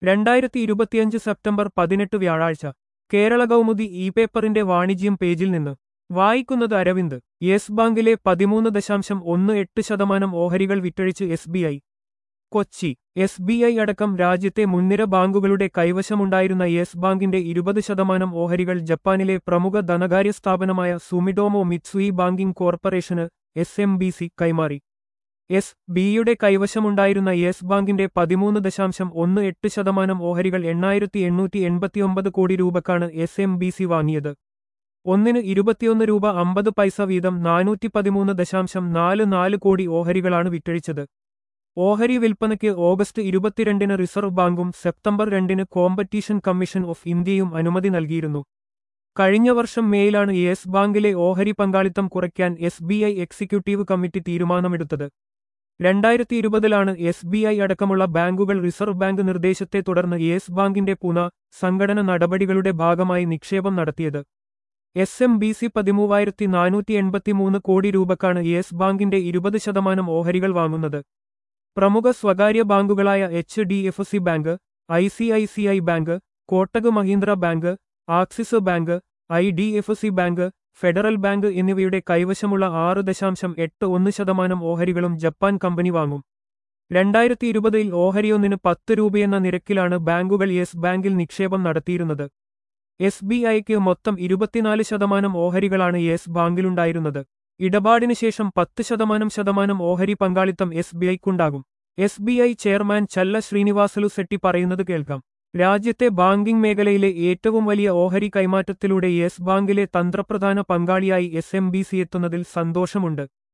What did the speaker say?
രണ്ടായിരത്തി ഇരുപത്തിയഞ്ച് സെപ്റ്റംബർ പതിനെട്ട് വ്യാഴാഴ്ച കേരള കൗമുദി ഇ പേപ്പറിന്റെ വാണിജ്യം പേജിൽ നിന്ന് വായിക്കുന്നത് അരവിന്ദ് യെസ് ബാങ്കിലെ പതിമൂന്ന് ദശാംശം ഒന്ന് എട്ട് ശതമാനം ഓഹരികൾ വിറ്റഴിച്ച് S B I Kochi S B I അടക്കം രാജ്യത്തെ മുൻനിര ബാങ്കുകളുടെ കൈവശമുണ്ടായിരുന്ന യെസ് ബാങ്കിന്റെ ഇരുപത് ശതമാനം ഓഹരികൾ ജപ്പാനിലെ പ്രമുഖ ധനകാര്യ സ്ഥാപനമായ സുമിഡോമോ മിത്സുയി ബാങ്കിംഗ് കോർപ്പറേഷന് എസ് എം ബി സി കൈമാറി എസ് ബിയുടെ കൈവശമുണ്ടായിരുന്ന യെസ് ബാങ്കിന്റെ പതിമൂന്ന് ദശാംശം ഒന്ന് എട്ട് ശതമാനം ഓഹരികൾ എണ്ണായിരത്തി എണ്ണൂറ്റി എൺപത്തിയൊമ്പത് കോടി രൂപക്കാണ് എസ് എം ബി സി വാങ്ങിയത് ഒന്നിന് ഇരുപത്തിയൊന്ന് രൂപ അമ്പത് പൈസ വീതം നാനൂറ്റി പതിമൂന്ന് ദശാംശം നാല് നാല് കോടി ഓഹരികളാണ് വിറ്റഴിച്ചത് ഓഹരി വിൽപ്പനയ്ക്ക് ഓഗസ്റ്റ് ഇരുപത്തിരണ്ടിന് റിസർവ് ബാങ്കും സെപ്റ്റംബർ രണ്ടിന് കോമ്പറ്റീഷൻ കമ്മീഷൻ ഓഫ് ഇന്ത്യയും അനുമതി നൽകിയിരുന്നു കഴിഞ്ഞ വർഷം മേയിലാണ് യെസ് ബാങ്കിലെ ഓഹരി പങ്കാളിത്തം കുറയ്ക്കാൻ S B I executive committee തീരുമാനമെടുത്തത് രണ്ടായിരത്തി ഇരുപതിലാണ് എസ് ബി ഐ അടക്കമുള്ള ബാങ്കുകൾ റിസർവ് ബാങ്ക് നിർദ്ദേശത്തെ തുടർന്ന് യെസ് ബാങ്കിന്റെ പുന സംഘടന നടപടികളുടെ ഭാഗമായി നിക്ഷേപം നടത്തിയത് എസ് എം ബി സി പതിമൂവായിരത്തി നാനൂറ്റി എൺപത്തിമൂന്ന് കോടി രൂപക്കാണ് യെസ് ബാങ്കിന്റെ ഇരുപത് ശതമാനം ഓഹരികൾ വാങ്ങുന്നത് പ്രമുഖ സ്വകാര്യ ബാങ്കുകളായ H D F C bank I C I C I bank Kotak Mahindra bank Axis bank I D F C bank federal bank എന്നിവയുടെ കൈവശമുള്ള ആറ് ദശാംശം എട്ട് ഒന്ന് ശതമാനം ഓഹരികളും ജപ്പാൻ കമ്പനി വാങ്ങും രണ്ടായിരത്തി ഇരുപതിൽ ഓഹരിയൊന്നിന് പത്ത് രൂപയെന്ന നിരക്കിലാണ് ബാങ്കുകൾ യെസ് ബാങ്കിൽ നിക്ഷേപം നടത്തിയിരുന്നത് എസ് ബി ഐക്ക് മൊത്തം ഇരുപത്തിനാല് ശതമാനം ഓഹരികളാണ് യെസ് ബാങ്കിലുണ്ടായിരുന്നത് ഇടപാടിന് ശേഷം പത്ത് ശതമാനം ശതമാനം ഓഹരി പങ്കാളിത്തം എസ് ബി ഐക്കുണ്ടാകും S B I chairman Challa Sreenivasulu Setty പറയുന്നത് കേൾക്കാം രാജ്യത്തെ ബാങ്കിംഗ് മേഖലയിലെ ഏറ്റവും വലിയ ഓഹരി കൈമാറ്റത്തിലൂടെ യെസ് ബാങ്കിലെ തന്ത്രപ്രധാന പങ്കാളിയായി എസ് എം ബി സി എത്തുന്നതിൽ സന്തോഷമുണ്ട്